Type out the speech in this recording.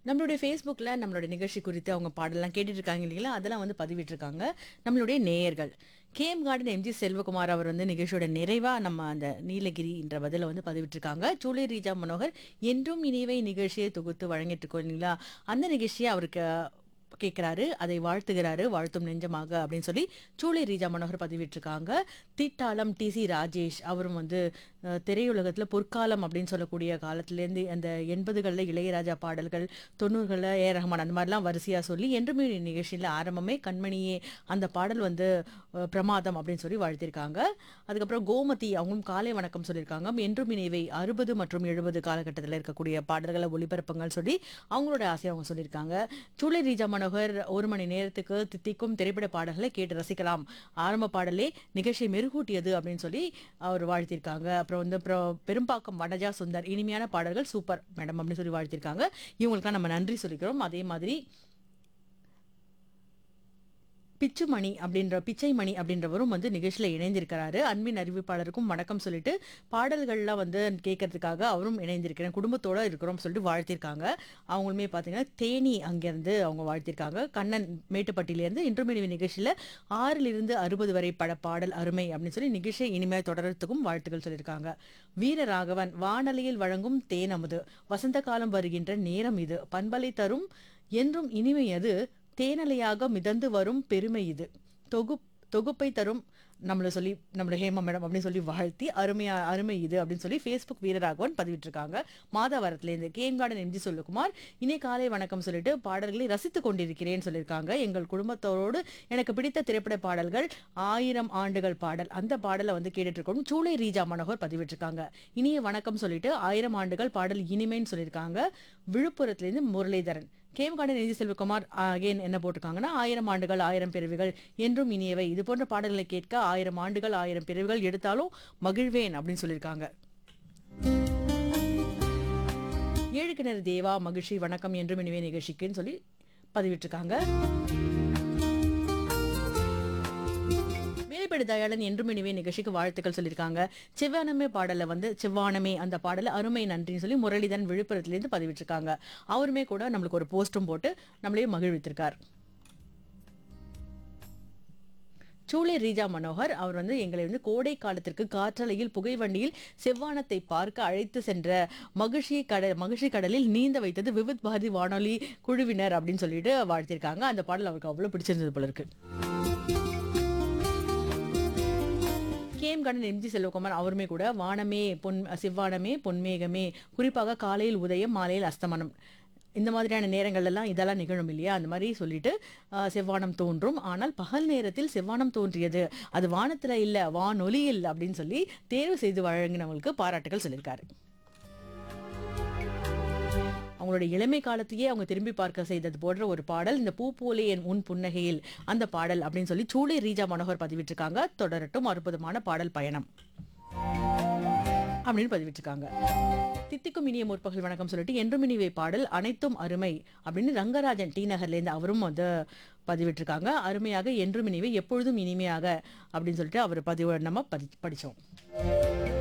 நம்மளுடைய ஃபேஸ்புக்கில் நம்மளுடைய நிகழ்ச்சி குறித்து அவங்க பாடலாம் கேட்டுட்டு இருக்காங்க இல்லைங்களா அதெல்லாம் வந்து பதிவிட்டிருக்காங்க நம்மளுடைய நேயர்கள் கேம் கார்டன் எம்ஜி செல்வகுமார் அவர் வந்து நிகழ்ச்சியோட நிறைவாக நம்ம அந்த நீலகிரின்ற பதில வந்து பதிவிட்டிருக்காங்க சூளை ரீஜா மனோகர் என்றும் இனிவை நிகழ்ச்சியை தொகுத்து வழங்கிட்டு இருக்கோம் இல்லைங்களா அந்த நிகழ்ச்சியை அவருக்கு கேட்குறாரு அதை வாழ்த்துகிறாரு வாழ்த்தும் நெஞ்சமாக அப்படின்னு சொல்லி சூளை ரீஜா மனோகர் பதிவிட்டிருக்காங்க திட்டாளம் டிசி ராஜேஷ் அவரும் வந்து அஹ், திரையுலகத்தில் பொற்காலம் அப்படின்னு சொல்லக்கூடிய காலத்துலேருந்து அந்த எண்பதுகளில் இளையராஜா பாடல்கள் தொண்ணூறுகளில் ஏ ரஹ்மான் அந்த மாதிரிலாம் வரிசையாக சொல்லி என்றுமே நிகழ்ச்சியில் ஆரம்பமே கண்மணியே அந்த பாடல் வந்து அஹ், பிரமாதம் அப்படின்னு சொல்லி வாழ்த்திருக்காங்க அதுக்கப்புறம் கோமதி அவங்களும் காலை வணக்கம் சொல்லியிருக்காங்க என்றும் இணைவை அறுபது மற்றும் எழுபது காலகட்டத்தில் இருக்கக்கூடிய பாடல்களை ஒளிபரப்புங்கள் சொல்லி அவங்களோட ஆசையை அவங்க சொல்லியிருக்காங்க சூளை ரீஜா மனோகர் ஒரு மணி நேரத்துக்கு தித்திக்கும் திரைப்பட பாடல்களை கேட்டு ரசிக்கலாம் ஆரம்ப பாடலே நிகழ்ச்சியை மெருகூட்டியது அப்படின்னு சொல்லி அவர் வாழ்த்திருக்காங்க அப்புறம் வந்து அப்புறம் பெரும்பாக்கம் வடஜா சுந்தர் இனிமையான பாடல்கள் சூப்பர் மேடம் அப்படின்னு சொல்லி வாழ்த்திருக்காங்க இவங்களுக்கெல்லாம் நம்ம நன்றி சொல்லிக்கிறோம் அதே மாதிரி பிச்சுமணி அப்படின்ற பிச்சைமணி அப்படின்றவரும் வந்து நிகழ்ச்சியில் இணைந்திருக்கிறாரு அன்பின் அறிவிப்பாளருக்கும் வணக்கம் சொல்லிட்டு பாடல்கள்லாம் வந்து கேட்கறதுக்காக அவரும் இணைந்திருக்கிறேன் குடும்பத்தோட இருக்கிறோம் சொல்லிட்டு வாழ்த்திருக்காங்க அவங்களுமே பார்த்தீங்கன்னா தேனி அங்கேருந்து அவங்க வாழ்த்திருக்காங்க கண்ணன் மேட்டுப்பட்டியிலேருந்து இன்றுமணி நிகழ்ச்சியில் ஆறிலிருந்து அறுபது வரை பட பாடல் அருமை அப்படின்னு சொல்லி நிகழ்ச்சியை இனிமேல் தொடர்றதுக்கும் வாழ்த்துக்கள் சொல்லியிருக்காங்க வீரராகவன் வானொலியில் வழங்கும் தேனமுது வசந்த காலம் வருகின்ற நேரம் இது பண்பலை தரும் என்றும் இனிமை அது தேனலையாக மிதந்து வரும் பெருமை இது தொகு தொகுப்பை தரும் நம்மளை சொல்லி நம்மளை ஹேமா மேடம் அப்படின்னு சொல்லி வாழ்த்தி அருமையா அருமை இது அப்படின்னு சொல்லி ஃபேஸ்புக் வீரராகவன் பதிவிட்டிருக்காங்க மாதாவரத்துலேருந்து கேம் கார்டன் எம்ஜி சொல்லுக்குமார் இனி காலை வணக்கம் சொல்லிட்டு பாடல்களை ரசித்துக் கொண்டிருக்கிறேன்னு சொல்லியிருக்காங்க எங்கள் குடும்பத்தோடு எனக்கு பிடித்த திரைப்பட பாடல்கள் ஆயிரம் ஆண்டுகள் பாடல் அந்த பாடலை வந்து கேட்டுட்டு இருக்கோம் சூளை ரீஜா மனோகர் பதிவிட்டிருக்காங்க இனிய வணக்கம் சொல்லிட்டு ஆயிரம் ஆண்டுகள் பாடல் இனிமைன்னு சொல்லியிருக்காங்க விழுப்புரத்துலேருந்து முரளிதரன் கேம்கார்டன் நிதி செல்வகுமார் அகைன் என்ன போட்டிருக்காங்கன்னா ஆயிரம் ஆண்டுகள் ஆயிரம் பிறவிகள் என்றும் இனியவை இது போன்ற பாடல்களை கேட்க ஆயிரம் ஆண்டுகள் ஆயிரம் பிறவிகள் எடுத்தாலும் மகிழ்வேன் அப்படின்னு சொல்லியிருக்காங்க ஏழு கிணறு தேவா மகிழ்ச்சி வணக்கம் என்றும் இனிவே நிகழ்ச்சிக்குன்னு சொல்லி பதிவிட்டிருக்காங்க வேலைப்படி தயாளன் என்றும் இனிவே நிகழ்ச்சிக்கு வாழ்த்துக்கள் சொல்லியிருக்காங்க செவ்வானமே பாடலை வந்து செவ்வானமே அந்த பாடலை அருமை நன்றின்னு சொல்லி முரளிதரன் விழுப்புரத்துலேருந்து பதிவிட்டிருக்காங்க அவருமே கூட நம்மளுக்கு ஒரு போஸ்டும் போட்டு நம்மளையும் மகிழ்வித்திருக்கார் சூளை ரீஜா மனோகர் அவர் வந்து எங்களை வந்து கோடை காலத்திற்கு காற்றலையில் புகை வண்டியில் செவ்வானத்தை பார்க்க அழைத்து சென்ற மகிழ்ச்சி கடல் மகிழ்ச்சி கடலில் நீந்த வைத்தது விவித் பாரதி வானொலி குழுவினர் அப்படின்னு சொல்லிட்டு வாழ்த்திருக்காங்க அந்த பாடல் அவருக்கு அவ்வளோ பிடிச்சிருந்தது போல இருக்கு கேம் கண்ணன் எம்ஜி செல்வகுமார் அவருமே கூட வானமே பொன் செவ்வானமே பொன்மேகமே குறிப்பாக காலையில் உதயம் மாலையில் அஸ்தமனம் இந்த மாதிரியான நேரங்கள் எல்லாம் இதெல்லாம் நிகழும் இல்லையா அந்த மாதிரி சொல்லிட்டு ஆஹ், செவ்வானம் தோன்றும் ஆனால் பகல் நேரத்தில் செவ்வானம் தோன்றியது அது வானத்துல இல்ல வானொலியில் அப்படின்னு சொல்லி தேர்வு செய்து வழங்கினவங்களுக்கு பாராட்டுகள் சொல்லியிருக்காரு அவங்களுடைய இளமை காலத்தையே அவங்க திரும்பி பார்க்க செய்தது போன்ற ஒரு பாடல் இந்த பூ போலே என் உன் புன்னகையில் அந்த பாடல் அப்படின்னு சொல்லி சூளை ரீஜா மனோகர் பதிவிட்டிருக்காங்க தொடரட்டும் அற்புதமான பாடல் பயணம் அப்படின்னு பதிவிட்டிருக்காங்க தித்திக்கும் இனிய முற்பகல் வணக்கம் சொல்லிட்டு என்றும் இனிவை பாடல் அனைத்தும் அருமை அப்படின்னு ரங்கராஜன் டி நகர்லேருந்து அவரும் வந்து பதிவிட்டிருக்காங்க அருமையாக என்றும் இனிவை எப்பொழுதும் இனிமையாக அப்படின்னு சொல்லிட்டு அவர் பதிவு நம்ம பதி படித்தோம்